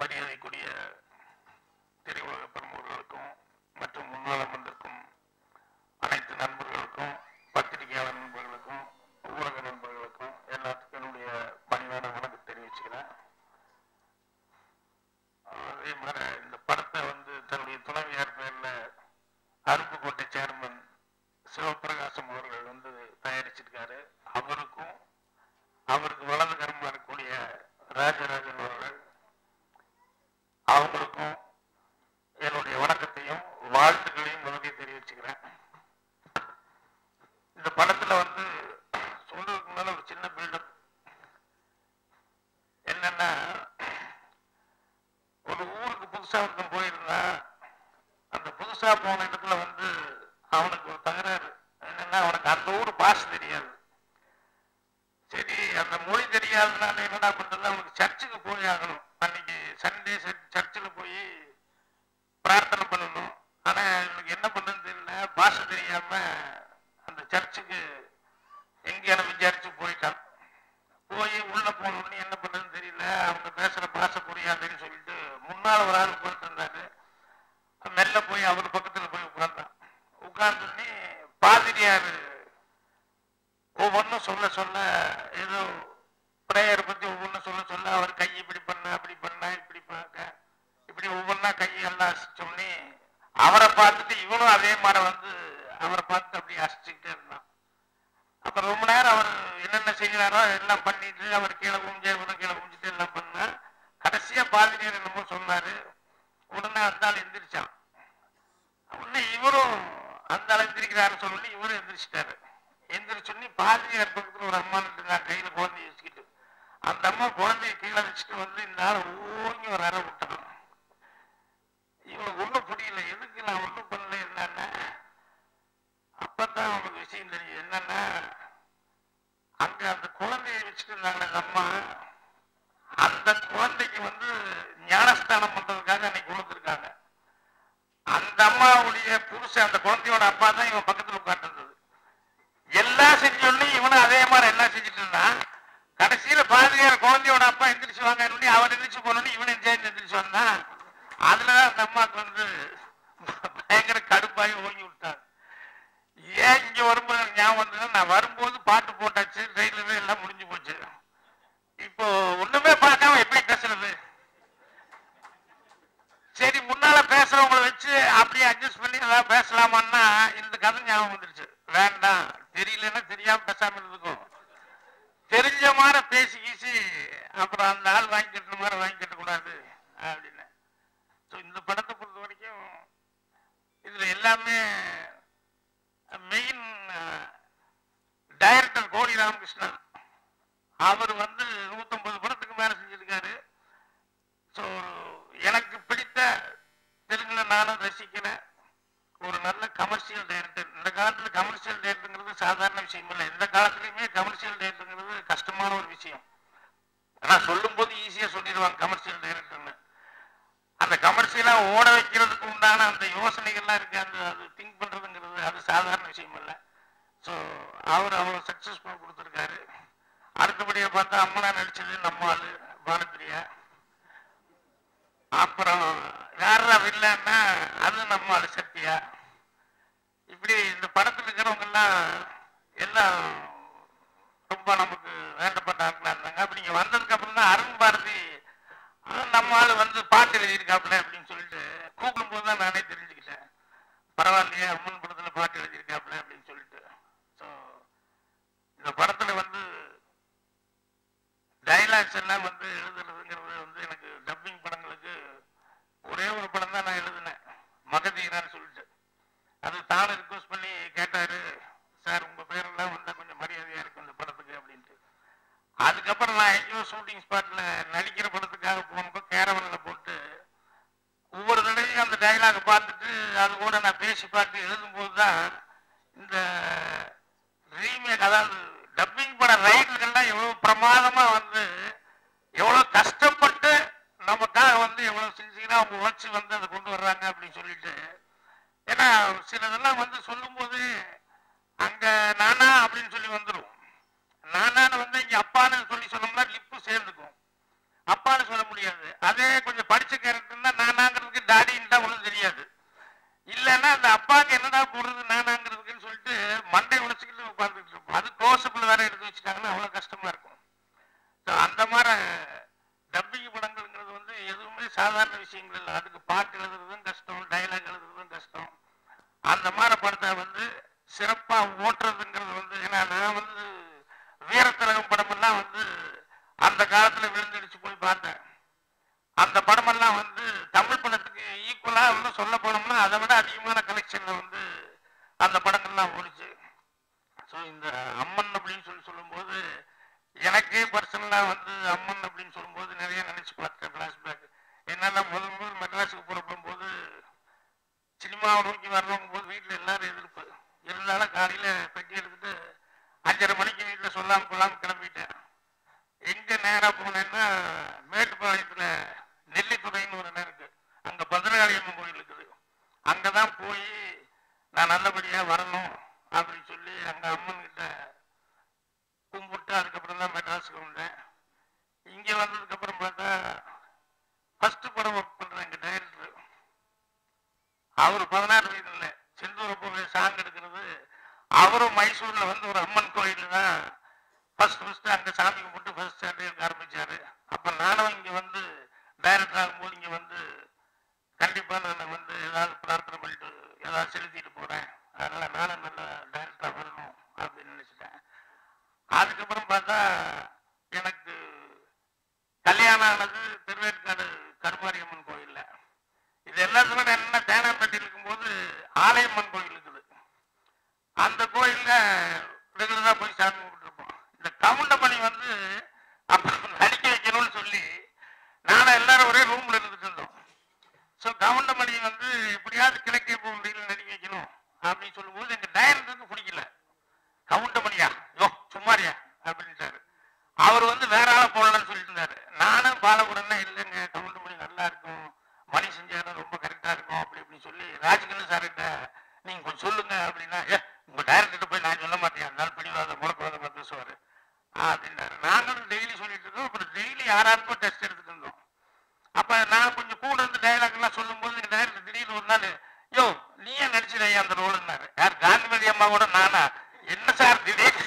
மரியாதைக்குரிய திரையுலக பிரமுகர்களுக்கும் மற்றும் முன்னாள் வந்திருக்கும் அனைத்து நண்பர்களுக்கும் பத்திரிகையாளர் நண்பர்களுக்கும் ஊடக நண்பர்களுக்கும் எல்லாத்துக்கும் என்னுடைய பணிவான வணக்கம் தெரிவிச்சுக்கிறேன் அதே மாதிரி இந்த படத்தை வந்து தன்னுடைய துணைவியார் பேர்ல அருப்புக்கோட்டை சேர்மன் சிவபிரகாசம் அவர்கள் வந்து தயாரிச்சிருக்காரு அவருக்கும் அவருக்கு வலது கரமா இருக்கக்கூடிய ராஜராஜன் அவர்கள் அவங்களுக்கும் என்னுடைய வணக்கத்தையும் வாழ்த்துக்களையும் முதலில் தெரிவிச்சுக்கிறேன் இந்த படத்துல வந்து சொல்றதுக்கு முன்னால ஒரு சின்ன பில்டப் என்னன்னா ஒரு ஊருக்கு புதுசா ஒருத்தன் போயிருந்தான் அந்த புதுசா போன இடத்துல வந்து அவனுக்கு ஒரு தகராறு என்னன்னா அவனுக்கு அந்த ஊர் பாஷை தெரியாது சரி அந்த மொழி தெரியாதனால என்னடா பண்றது அவனுக்கு சர்ச்சுக்கு போய் ஆகணும் அன்னைக்கு சண்டே சர்ச்சில் போய் பிரார்த்தனை பண்ணணும் ஆனா இவனுக்கு என்ன பண்ணுன்னு தெரியல பாஷை தெரியாம அந்த சர்ச்சுக்கு எங்க விசாரிச்சு போயிட்டான் போய் உள்ள போனோடனே என்ன பண்றதுன்னு தெரியல அவங்க பேசுற பாஷை புரியாதுன்னு சொல்லிட்டு முன்னால ஒரு ஆள் உட்கார்ந்து இருந்தாரு மெல்ல போய் அவர் பக்கத்துல போய் உட்கார்ந்தான் உட்கார்ந்தோடனே பாதிரியார் ஒவ்வொன்றும் சொல்ல சொல்ல ஏதோ பிரேயர் பத்தி ஒவ்வொன்றும் சொல்ல சொல்ல அவர் கை இப்படி பண்ண அப்படி பண்ண இப்படி பார்க்க இப்படி ஒவ்வொன்றா கையெல்லாம் அசிச்சோடனே அவரை பார்த்துட்டு இவனும் அதே மாதிரி வந்து அவரை பார்த்து அப்படி அசிச்சுக்கிட்டே இருந்தான் அப்ப ரொம்ப நேரம் அவர் என்னென்ன செய்கிறாரோ எல்லாம் பண்ணிட்டு அவர் கீழே குமிஞ்சு இவனும் கீழே குமிஞ்சிட்டு எல்லாம் பண்ணா கடைசியா பாதிரியார் என்னமோ சொன்னாரு உடனே அந்த ஆள் எந்திரிச்சான் உடனே இவரும் அந்த ஆள் எந்திரிக்கிறாரு சொல்லி இவரும் எந்திரிச்சிட்டாரு எந்திரிச்சோடனே பாதிரியார் பக்கத்துல ஒரு அம்மா நின்றுங்க கையில குழந்தைய வச்சுக்கிட்டு அந்த அம்மா குழந்தைய கீழே வச்சுட்டு வந்து இந்த ஆள் ஓங்கி ஒரு அறை விட்டான் இவனுக்கு ஒண்ணும் புரியல எதுக்கு நான் ஒண்ணும் பண்ணல என்னன்னா அப்பதான் அவனுக்கு விஷயம் தெரியும் என்னன்னா அங்க அந்த குழந்தைய வச்சுட்டு இருந்தாங்க அந்த அம்மா அந்த குழந்தைக்கு வந்து ஞானஸ்தானம் பண்றதுக்காக அன்னைக்கு கொடுத்துருக்காங்க அந்த அம்மாவுடைய புருஷன் அந்த குழந்தையோட அப்பா தான் இவன் பக்கத்துல உட்காந்துருந்தது எல்லாம் செஞ்சோடனே இவனும் அதே மாதிரி எல்லாம் செஞ்சுட்டு இருந்தான் கடைசியில பாதிரியார் குழந்தையோட அப்பா எந்திரிச்சு வாங்க அவர் எந்திரிச்சு போனோடனே இவனும் சேர்ந்து எந்திரிச்சு வந்தான் அதுலதான் அந்த அம்மாவுக்கு வந்து பயங்கர கடுப்பாகி ஓங்கி விட்டாங்க ஏன் இங்க வரும்போது எனக்கு ஞாபகம் வந்ததுன்னா நான் வரும்போது பாட்டு போட்டாச்சு ட்ரெயிலரு எல்லாம் முடிஞ்சு போச்சு இப்போ ஒண்ணுமே பார்க்காம எப்படி பேசுறது சரி முன்னால பேசுறவங்கள வச்சு அப்படியே அட்ஜஸ்ட் பண்ணி ஏதாவது பேசலாமான்னா இந்த கதை ஞாபகம் வந்துருச்சு வேண்டாம் தெரியலன்னா தெரியாம பேசாம இருந்துக்கும் தெரிஞ்ச மாதிரி பேசி கீசி அப்புறம் அந்த ஆள் வாங்கி கட்டுற மாதிரி வாங்கி கட்டக்கூடாது அப்படின்னு ஸோ இந்த படத்தை பொறுத்த வரைக்கும் இதுல எல்லாமே மெயின் டைரக்டர் கோடி ராமகிருஷ்ணன் அவர் வந்து நூத்தம்பது படத்துக்கு மேல செஞ்சிருக்காரு ஸோ எனக்கு பிடித்த தெலுங்குல நானும் ரசிக்கிறேன் ஒரு நல்ல கமர்ஷியல் டைரக்டர் இந்த காலத்துல கமர்ஷியல் டைரக்டருங்கிறது சாதாரண விஷயம் இல்லை எந்த காலத்துலயுமே கமர்ஷியல் டைரக்டருங்கிறது கஷ்டமான ஒரு விஷயம் ஆனா சொல்லும் போது ஈஸியா சொல்லிடுவாங்க கமர்ஷியல் டைரக்டர்னு அந்த கமர்ஷியலா ஓட வைக்கிறதுக்கு உண்டான அந்த யோசனைகள்லாம் இருக்கு அந்த அது திங்க் பண்றதுங்கிறது அது சாதாரண விஷயம் இல்லை ஸோ அவர் அவ்வளோ சக்சஸ்ஃபுல் கொடுத்துருக்காரு அடுத்தபடியா பார்த்தா அம்மனா நடிச்சது நம்ம ஆளு பானப்பிரியா அப்புறம் யாரா வில்லன்னா அது நம்ம ஆளு சத்யா இப்படி இந்த படத்துல இருக்கிறவங்க எல்லாம் எல்லாம் ரொம்ப நமக்கு வேண்டப்பட்ட ஆட்களா இருந்தாங்க அப்படி இங்க வந்ததுக்கு அப்புறம் தான் அருண் பாரதி ஆ, நம்ம ஆளு வந்து பாட்டு எழுதியிருக்காப்புல அப்படின்னு சொல்லிட்டு கூப்பிடும் போது தான் நானே தெரிஞ்சுக்கிட்டேன் பரவாயில்லையே அம்மன் படத்துல பாட்டு எழுதியிருக்காப்புல அப்படின்னு சொல்லிட்டு ஸோ இந்த படத்துல வந்து டைலாக்ஸ் எல்லாம் வந்து எழுதுறதுங்கிறது வந்து எனக்கு டப்பிங் படங்களுக்கு ஒரே ஒரு படம் தான் நான் எழுதினேன் மகதீரான்னு சொல்லிட்டு அது தானே ரிக்வஸ்ட் பண்ணி கேட்டாரு சார் உங்க பேரெல்லாம் வந்தா கொஞ்சம் மரியாதையா இருக்கும் இந்த படத்துக்கு அப்படின்ட்டு அதுக்கப்புறம் நான் எங்கேயோ ஷூட்டிங் ஸ்பாட்ல நடிக்கிற படத்துக்காக போனப்போ கேரவன்ல போட்டு ஒவ்வொரு தடவையும் அந்த டைலாக் பார்த்துட்டு அது கூட நான் பேசி பார்த்து எழுதும்போது தான் இந்த ரீமேக் அதாவது டப்பிங் பட ரைட்டர்கள்லாம் எவ்வளவு பிரமாதமா வந்து எவ்வளவு கஷ்டப்பட்டு நமக்காக வந்து எவ்வளவு சின்சியரா அவங்க உழைச்சி வந்து அதை கொண்டு வர்றாங்க அப்படின்னு சொல்லிட்டு ஏன்னா சிலதெல்லாம் வந்து சொல்லும்போது அங்க நானா அப்படின்னு சொல்லி வந்துடும் நானான்னு வந்து இங்க அப்பான்னு சொல்லி சொன்னோம்னா லிப்பு சேர்ந்துக்கும் அப்பான்னு சொல்ல முடியாது அதே கொஞ்சம் படிச்ச கேரக்டர்னா நானாங்கிறதுக்கு டாடின்னு தான் ஒன்றும் தெரியாது இல்லைன்னா அந்த அப்பாவுக்கு என்னடா போடுறது நானாங்கிறதுக்குன்னு சொல்லிட்டு மண்டை உழைச்சிக்கிட்டு உட்காந்துட்டு இருப்போம் அது க்ளோஸ்அப்ல வேற எடுத்து வச்சுட்டாங்கன்னா அவ்வளோ கஷ்டமா இருக்கும் So, அந்த மாதிரி டப்பிங் படங்கள்ங்கிறது வந்து எதுவுமே சாதாரண விஷயங்கள் இல்லை அதுக்கு பாட்டு எழுதுறதும் கஷ்டம் டைலாக் எழுதுறதும் கஷ்டம் அந்த மாதிரி படத்தை வந்து சிறப்பா ஓட்டுறதுங்கிறது வந்து ஏன்னா நான் வந்து வீரத்திலகம் படமெல்லாம் வந்து அந்த காலத்துல விழுந்தடிச்சு போய் பார்த்தேன் அந்த படமெல்லாம் வந்து தமிழ் படத்துக்கு ஈக்குவலா இன்னும் சொல்ல போனோம்னா அதை விட அதிகமான கலெக்ஷன்ல வந்து அந்த படங்கள்லாம் ஓடிச்சு ஸோ இந்த அம்மன் அப்படின்னு சொல்லி சொல்லும்போது எனக்கே பர்சனலாக வந்து அம்மன் அப்படின்னு சொல்லும்போது நிறைய நினைச்சு பார்த்தேன் ஃப்ளாஷ்பேக் என்னன்னா முதல் முதல் மெட்ராஸுக்கு புறப்படும் போது சினிமாவை நோக்கி வர்றவங்க போது வீட்டில் எல்லாரும் எதிர்ப்பு இருந்தாலும் காலையில் பெட்டி எடுத்துட்டு அஞ்சரை மணிக்கு வீட்டில் சொல்லாம கொள்ளாம கிளம்பிட்டேன் எங்க நேரா போனேன்னா மேட்டுப்பாளையத்தில் நெல்லித்துறைன்னு ஒரு இடம் இருக்கு அங்க பத்ரகாளி அம்மன் கோயில் இருக்குது அங்கதான் போய் நான் நல்லபடியா வரணும் அப்படின்னு சொல்லி அங்க அம்மன் கிட்ட கும்பிட்டு அதுக்கப்புறம் தான் மெட்ராஸுக்கு வந்தேன் இங்க வந்ததுக்கு அப்புறம் பார்த்தா ஃபர்ஸ்ட் படம் ஒர்க் பண்றேன் எங்க டைரக்டர் அவர் பதினாறு வயதுல செந்தூர போய் சாங் எடுக்கிறது அவரும் மைசூர்ல வந்து ஒரு அம்மன் கோயில் தான் ஃபர்ஸ்ட் ஃபர்ஸ்ட் அங்க சாமி கும்பிட்டு ஃபர்ஸ்ட் ஸ்டாண்டர்ட் எடுக்க ஆரம்பிச்சாரு அப்ப நானும் இங்க வந்து டைரக்டர் ஆகும்போது இங்க வந்து கண்டிப்பா நான் வந்து ஏதாவது பிரார்த்தனை பண்ணிட்டு ஏதாவது செலுத்திட்டு போறேன் அதனால நானும் நல்ல டைரக்டரா வரணும் அப்படின்னு நினைச்சிட்டேன் அதுக்கப்புறம் பார்த்தா எனக்கு கல்யாணம் ஆனது திருவேற்காடு கருமாரியம்மன் கோயில்ல இது எல்லாத்துல என்ன தேனாம்பேட்டையில் இருக்கும்போது ஆலயம்மன் கோயில் இருக்குது அந்த கோயில்ல ரெகுலரா போய் சாமி கும்பிட்டுருப்போம் இந்த கவுண்டமணி வந்து அப்ப நடிக்க வைக்கணும்னு சொல்லி நானும் எல்லாரும் ஒரே ரூம்ல இருந்துட்டு இருந்தோம் ஸோ கவுண்டமணி வந்து எப்படியாவது கிழக்கே போக முடியல நடிக்க வைக்கணும் அப்படின்னு சொல்லும்போது எங்க டைரக்டருக்கு பிடிக்கல கவுண்டமணியா யோ சும்மாரியா அப்படின்ட்டாரு அவர் வந்து வேற ஆளை போடலன்னு சொல்லிட்டு இருந்தாரு நானும் பாலகுடன்னா இல்லைங்க கவுண்டமணி நல்லா இருக்கும் மணி செஞ்சாலும் ரொம்ப கரெக்டா இருக்கும் அப்படி இப்படின்னு சொல்லி ராஜ்கண்ணு சார்கிட்ட நீங்க கொஞ்சம் சொல்லுங்க அப்படின்னா ஏ உங்க டைரக்டர் போய் நான் சொல்ல மாட்டேன் அதனால பிடிவாத முடக்குவாத பேசுவாரு அப்படின்னாரு நாங்களும் டெய்லி சொல்லிட்டு இருக்கோம் அப்புறம் டெய்லி யாராருக்கும் டெஸ்ட் எடுத்துட்டு இருந்தோம் அப்ப நான் கொஞ்சம் கூட இருந்து டைலாக் எல்லாம் சொல்லும்போது எங்க டைரக்டர் திடீர்னு ஒரு நாள் யோ நீயே நடிச்சிடையா அந்த ரோலுன்னாரு யார் காந்திமதி அம்மா கூட நானா என்ன சார் திடீர்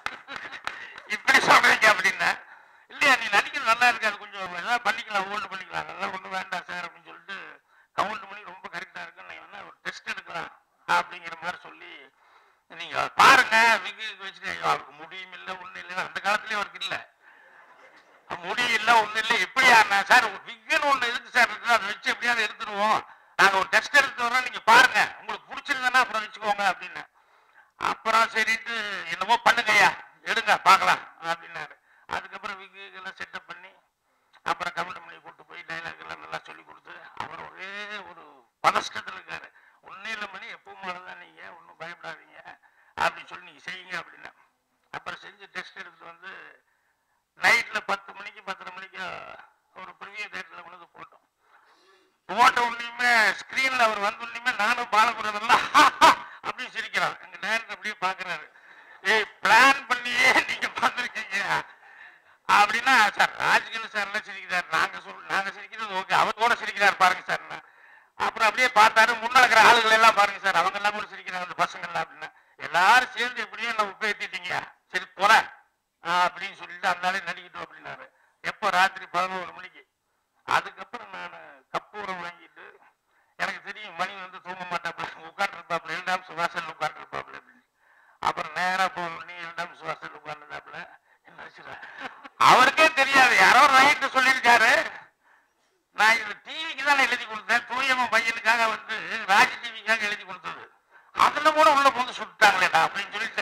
இப்படி சொல்றீங்க அப்படின்னா இல்லையா நீ நடிக்கிறது நல்லா இருக்காது கொஞ்சம் ஏதாவது பண்ணிக்கலாம் ஹோல்டு பண்ணிக்கலாம் அதெல்லாம் ஒன்றும் வேண்டாம் சார் அப்படின்னு சொல்லிட்டு கவுண்ட் பண்ணி ரொம்ப கரெக்டா இருக்கு நான் வேணா ஒரு டெஸ்ட் எடுக்கலாம் அப்படிங்கிற மாதிரி சொல்லி நீங்க பாருங்க விக்கு வச்சுட்டு ஐயோ, அவருக்கு முடியும் இல்லை ஒன்றும் இல்லை அந்த காலத்துலயே அவருக்கு இல்லை முடி இல்ல ஒண்ணு இல்ல எப்படியா நான் சார் விக்குன்னு ஒண்ணு இருக்கு சார் இருக்குது அதை வச்சு எப்படியாவது எடுத்துருவோம் நாங்க ஒரு டெஸ்ட் எடுத்து வரோம் நீங்க பாருங்க உங்களுக்கு பிடிச்சிருந்தா அப்புறம் வச்சுக்கோங்க அப்படின்னு அப்புறம் சரிட்டு என்னமோ பண்ணுங்கய்யா எடுங்க பார்க்கலாம் அப்படின்னாரு அதுக்கப்புறம் விக்கு எல்லாம் செட்டப் பண்ணி அப்புறம் கவுண்ட் பண்ணி கூட்டு போய் டைலாக் எல்லாம் நல்லா சொல்லி கொடுத்து அவர் ஒரே ஒரு பதஷ்டத்தில் இருக்காரு ஒன்னும் இல்லை மணி எப்பவும் தான் நீங்க ஒன்றும் பயப்படாதீங்க அப்படின்னு சொல்லி நீங்க செய்யுங்க அப்படின்னா அப்புறம் செஞ்சு டெஸ்ட் எடுத்துட்டு வந்து நைட்ல பத்து மணிக்கு பத்தரை மணிக்கு ஒரு ப்ரிவியூ தேட்டர்ல கொண்டு வந்து போட்டோம் போட்ட உடனேயுமே ஸ்கிரீன்ல அவர் வந்த உடனேயுமே நானும் பாலகுடதெல்லாம் அப்படின்னு சிரிக்கிறார் எங்க டேரக்டர் அப்படியே பாக்குறாரு ஏய் பிளான் பண்ணியே நீங்க பார்த்துருக்கீங்க அப்படின்னா சார் ராஜ்கிரண் சார் எல்லாம் சிரிக்கிறார் நாங்க சொல் நாங்க சிரிக்கிறது ஓகே அவர் கூட சிரிக்கிறார் பாருங்க சார் அப்புறம் அப்படியே பார்த்தாரு முன்னாடி இருக்கிற ஆளுகள் எல்லாம் பாருங்க சார் அவங்க எல்லாம் கூட சிரிக்கிறாங்க அந்த பசங்க எல்லாம் அப்படின்னா எல்லாரும் சேர்ந்து எப்படியும் என்ன உப்பேத்திட்டீங்க சரி போறேன் ஆஹ் அப்படின்னு சொல்லிட்டு அந்த நாளே நடிக்கட்டும் அப்படின்னாரு எப்போ ராத்திரி பதினோரு மணிக்கு அதுக்கப்புறம் நான் கப்பூரம் வாங்கிட்டு எனக்கு தெரியும் மணி வந்து தூங்க மாட்டாப்புல உட்காந்துருப்பாப்புல இரண்டாம் சுவாசல் உட்காந்துருப்பாப்புல அப்படின்னு அப்புறம் நேரா போகணும் நீ இரண்டாம் சுவாசல் உட்காந்துருந்தாப்புல என்ன வச்சுருவேன் அவருக்கே தெரியாது யாரோ ரைட்டு சொல்லியிருக்காரு நான் இது டிவிக்கு தான் எழுதி கொடுத்தேன் தூயம்மன் பையனுக்காக வந்து ராஜ் டிவிக்காக எழுதி கொடுத்தது அதுல கூட உள்ள போந்து சுட்டாங்களேடா அப்படின்னு சொல்லிட்டு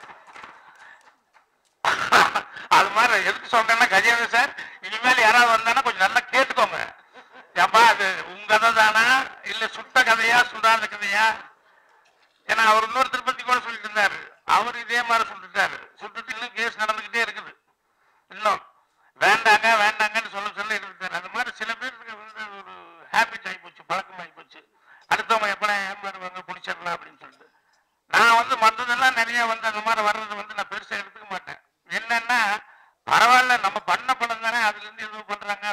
அது மாதிரி எதுக்கு சொல்றேன்னா கஜேந்திர சார் இனிமேல் யாராவது வந்தாங்கன்னா கொஞ்சம் நல்லா கேட்டுக்கோங்க ஏப்பா அது உங்க கதை தானா இல்ல சுட்ட கதையா சுடாத கதையா ஏன்னா அவர் இன்னொருத்தர் பத்தி கூட சொல்லிட்டு இருந்தாரு அவர் இதே மாதிரி சொல்லிட்டாரு சுட்டுட்டு இன்னும் கேஸ் நடந்துகிட்டே இருக்குது இன்னும் வேண்டாங்க வேண்டாங்கன்னு சொல்ல சொல்ல இருந்துட்டாரு அது மாதிரி சில பேருக்கு வந்து ஒரு ஹேபிட் ஆகி போச்சு பழக்கம் ஆகி போச்சு அடுத்தவங்க எப்படா ஏமாறுவாங்க பிடிச்சிடலாம் அப்படின்னு சொல்லிட்டு நான் வந்து மற்றதெல்லாம் நிறைய வந்து அந்த மாதிரி வர்றது வந்து நான் பெருசா எடுத்துக்க மாட்டேன் என்னன்னா பரவாயில்ல நம்ம பண்ண படம் தானே அதுல இருந்து எதுவும் பண்றாங்க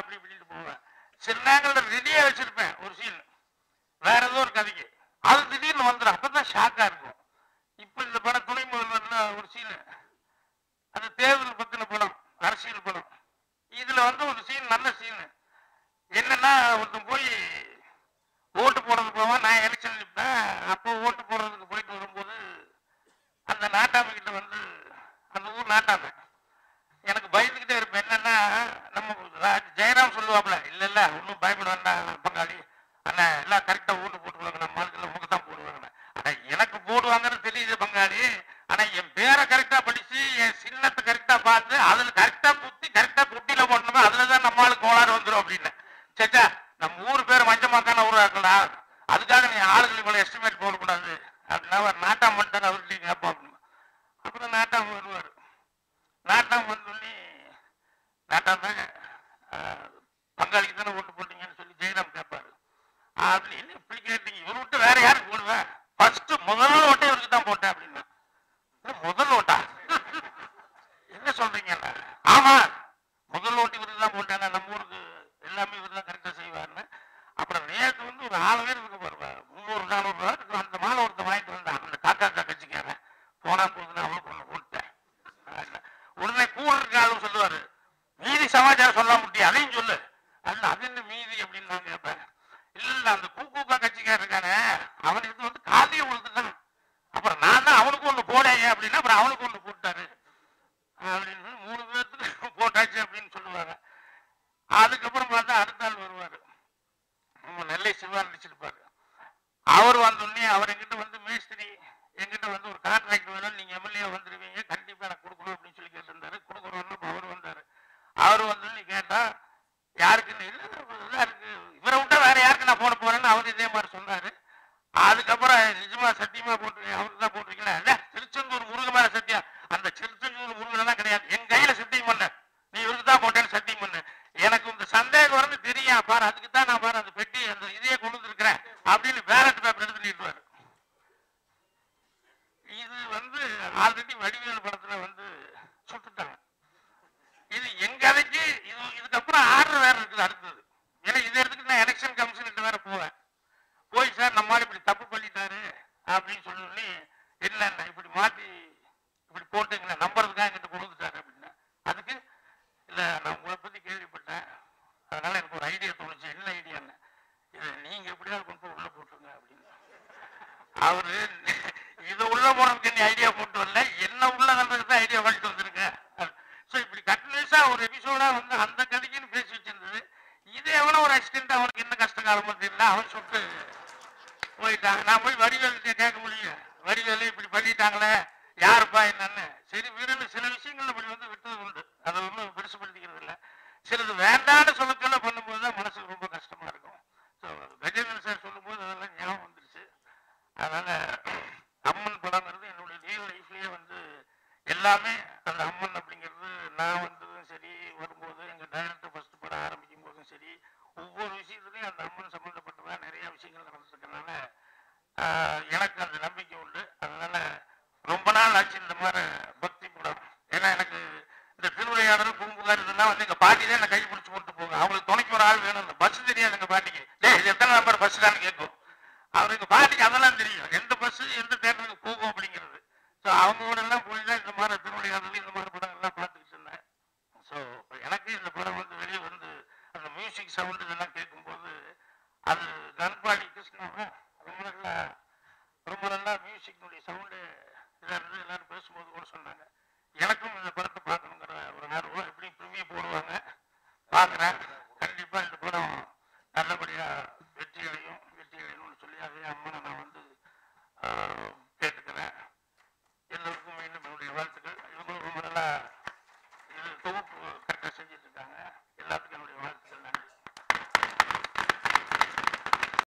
சில நேரங்களில் ரெடியா வச்சிருப்பேன் ஒரு சீன் வேற ஏதோ ஒரு கதைக்கு அது திடீர்னு வந்துடும் அப்பதான் ஷாக்கா இருக்கும் இப்ப இந்த படம் துணை முதல்வர்ல ஒரு சீன் அது தேர்தல் பத்தின படம் அரசியல் படம் இதுல வந்து ஒரு சீன் நல்ல சீன் என்னன்னா ஒருத்தன் போய் ஓட்டு போடுறது போவான் நான் எலெக்ஷன் நிற்பேன் அப்போ ஓட்டு போடுறதுக்கு போயிட்டு வரும்போது அந்த நாட்டாமை கிட்ட வந்து அந்த ஊர் நாட்டாமை எனக்கு பயந்துக்கிட்டே இருப்பேன் என்னன்னா நம்ம ரா- ஜெயராம் சொல்லுவாப்ல இல்ல இல்ல ஒன்றும் பயப்பட வேண்டாம் பங்காளி அண்ணா எல்லாம் கரெக்டா ஓட்டு போட்டுருவாங்க நம்ம ஆளுக்கு நமக்கு தான் போடுவாங்க ஆனா எனக்கு போடுவாங்கன்னு தெரியுது பங்காளி ஆனா என் பேரை கரெக்டா படிச்சு என் சின்னத்தை கரெக்டா பார்த்து அதுல கரெக்டா குத்தி கரெக்டா குட்டியில போடணுமே அதுலதான் நம்ம ஆளுக்கு கோளாறு வந்துடும் அப்படின்னு சேச்சா நம்ம ஊர் பேர் மஞ்சமாக்கான ஊரா இருக்கலாம் அதுக்காக நீ ஆளுகளுக்கு இவ்வளவு எஸ்டிமேட் போடக்கூடாது அப்படின்னா அவர் நாட்டாம் பண்ணிட்டார் அவர்கிட்ட கேட்போம் அப்புறம் நாட்டாம் வருவார் நாட்டாம் வந்தோடனே நாட்டாம பங்காளிக்கு தானே ஓட்டு போட்டீங்கன்னு சொல்லி ஜெயராம் கேட்பாரு அப்படின்னு இப்படி கேட்டீங்க இவர் விட்டு வேற யாருக்கு போடுவேன் ஃபர்ஸ்ட் முதல் ஓட்டே இவருக்கு தான் போட்டேன் அப்படின்னா "என்ன முதல் ஓட்டா என்ன சொல்றீங்க ஆமா முதல் ஓட்டு இவருக்கு தான் போட்டேன் நம்ம ஊருக்கு எல்லாமே இவர் தான் கரெக்டா செய்வாருன்னு அப்புறம் நேற்று வந்து ஒரு ஆறு பேர் இருக்கு பாருங்க முந்நூறு நானூறு ரூபா இருக்கு. அந்த மாலை ஒருத்தன் வாங்கிட்டு வந்தான் அந்த காக்கா கட்சிக்காரன் போனா போதுன்னு அவளுக்கு ஒண்ணு போட்டேன் உடனே கூட இருக்க ஆளும் சொல்லுவாரு மீதி சமாச்சாரம் சொல்ல முடியும் அதையும் சொல்லு அல்ல அது என்ன மீதி அப்படின்னு நான் கேட்பேன் இல்ல இல்ல அந்த கூக்கூக்கா கட்சிக்காரன் இருக்கானே அவன் இது வந்து காலையே உழுதுட்டான் அப்புறம் நான் தான் அவனுக்கு ஒண்ணு போடேன் அப்படின்னா அப்புறம் அவனுக்கு ஒண்ணு போட்டாரு அப்படின்னு மூணு பேர்த்துக்கு போட்டாச்சு அப்படின்னு சொல்லுவாங்க அதுக்கப்புறம் பார்த்தா அடுத்த ஆள் வருவாரு நம்ம நெல்லை சிவா நடிச்சிருப்பாரு அவர் வந்தோடனே அவர் எங்கிட்ட வந்து மேஸ்திரி எங்கிட்ட வந்து ஒரு கான்ட்ராக்ட் வேணும் நீங்க எம்எல்ஏ வந்துருவீங்க கண்டிப்பா எனக்கு கொடுக்கணும் அப்படின்னு சொல்லி கேட்டிருந்தாரு கொடுக்குறோம்னு இப்ப அவர் வந்தாரு அவர் வந்து கேட்டா யாருக்குன்னு இல்ல இதா இருக்கு இவரை விட்டா வேற யாருக்கு நான் போட போறேன்னு அவர் இதே மாதிரி சொன்னாரு அதுக்கப்புறம் நிஜமா சத்தியமா போட்டு அவருக்கு தான் போட்டிருக்கீங்களா இல்ல திருச்செந்தூர் முருகன் மேல சத்தியம் அந்த திருச்செந்தூர் முருகன் தான் கிடையாது என் கையில சத்தியம் பண்ண நீ இவருக்கு தான் போட்டேன்னு சத்தியம் பண்ணு எனக்கு இந்த சந்தேகம் வரும்னு தெரியும் பாரு அதுக்கு தான் நான் பாரு அந்த பெட்டி அந்த இதையே கொண்டு வந்திருக்கிறேன் அப்படின்னு பேலட் பேப்பர் எடுத்து நீட்டுவாரு இது வந்து ஆல்ரெடி வடிவேல் படத்துல வந்து சுட்டுட்டாங்க இது எங்க கதைக்கு இது இதுக்கப்புறம் ஆர்டர் வேற இருக்குது அடுத்தது ஏன்னா இதை எடுத்துக்கிட்டு நான் எலெக்ஷன் கமிஷனுக்கு வேற போவேன் போய் சார் நம்ம ஆளு இப்படி தப்பு பண்ணிட்டாரு அப்படின்னு சொல்லி இல்ல இல்ல இப்படி மாத்தி இப்படி போட்டுங்களே நம்புறதுக்காக என்கிட்ட கொடுத்துட்டாரு அப்படின்னா அதுக்கு இல்ல நான் உங்களை பத்தி கேள்விப்பட்டேன் அதனால எனக்கு ஒரு ஐடியா தோணுச்சு என்ன ஐடியான்னு இதை நீங்க எப்படியாவது கொண்டு போய் உள்ள போட்டுருங்க அப்படின்னு அவரு இதை உள்ள போறதுக்கு நீ ஐடியா போட்டு வரல என்ன உள்ள நம்பருக்கு தான் ஐடியா பண்ணிட்டு வந்திருக்க ஸோ இப்படி கண்டினியூஸா ஒரு எபிசோடா வந்து அந்த கதைக்குன்னு பேசி வச்சிருந்தது இது எவனோ ஒரு அசிஸ்டன்ட் அவனுக்கு என்ன கஷ்ட காலமோ தெரியல அவன் சுட்டு போயிட்டாங்க நான் போய் வடிவேலுக்கு கேட்க முடியும் வடிவேலு இப்படி பண்ணிட்டாங்களே யாருப்பா என்னன்னு சரி வீரன் சில விஷயங்கள் இப்படி வந்து விட்டது உண்டு அதை ஒன்றும் பெருசுபடுத்திக்கிறது இல்லை சிலது வேண்டான்னு சொல்லக்கெல்ல பண்ணும்போது தான் மனசுக்கு ரொம்ப கஷ்டமா இருக்கும் ஸோ கஜேந்திரன் சார் சொல்லும்போது அதெல்லாம் ஞாபகம் வந்துருச்சு அதனால அம்மன் படங்கிறது என்னுடைய ரியல் லைஃப்லயே வந்து எல்லாமே அந்த அம்மன் அப்படிங்கிறது நான் வந்ததும் சரி வரும்போது எங்க டைரக்டர் ஃபர்ஸ்ட் படம் ஆரம்பிக்கும் போதும் சரி ஒவ்வொரு விஷயத்துலையும் அந்த அம்மன் சம்பந்தப்பட்டதா நிறைய விஷயங்கள் நடந்திருக்கனால ஆஹ், எனக்கு அந்த நம்பிக்கை உண்டு அதனால ரொம்ப நாள் ஆச்சு இந்த மாதிரி பக்தி படம் ஏன்னா எனக்கு இந்த திருவிளையாடல் பூம்புகார் இதெல்லாம் வந்து எங்க பாட்டி தான் என்ன கை பிடிச்சி கொண்டு போங்க அவங்களுக்கு துணைக்கு ஒரு ஆள் வேணும் பஸ் தெரியாது எங்க பாட்டிக்கு டேய் இது எத்தனை நம்பர் பஸ் தான் கேட்கும் அவர் எங்க பாட்டிக்கு அதெல்லாம் தெரியும் எந்த பஸ் எந்த தேட்டருக்கு போகும் அப்படிங்கிறது ஸோ அவங்க கூட எல்லாம் போய் தான் இந்த மாதிரி திருவிளையாடல் இந்த மாதிரி படம் எல்லாம் பார்த்துக்கிட்டு இருந்தேன் ஸோ எனக்கு இந்த படம் வந்து வெளியே வந்து அந்த மியூசிக் சவுண்ட் இதெல்லாம் கேட்கும்போது அது கண்பாடி கிருஷ்ணாவும் ரொம்ப நல்லா ரொம்ப நல்லா மியூசிக்னுடைய சவுண்டு இதாக இருந்து எல்லாரும் பேசும்போது கூட சொன்னாங்க எனக்கும் இந்த படத்தை பார்க்கணுங்கிற ஒரு ஆர்வம் எப்படி ப்ரிவியூ போடுவாங்க பார்க்குறேன் கண்டிப்பாக இந்த படம் நல்லபடியாக வெற்றி அடையும் வெற்றி அடையணும்னு சொல்லி அதே அம்மனை நான் வந்து ஆஹ், கேட்டுக்கிறேன் எல்லோருக்கும் மீண்டும் என்னுடைய வாழ்த்துக்கள் இவங்களும் ரொம்ப நல்லா இது தொகுப்பு கரெக்டாக செஞ்சுட்டு இருக்காங்க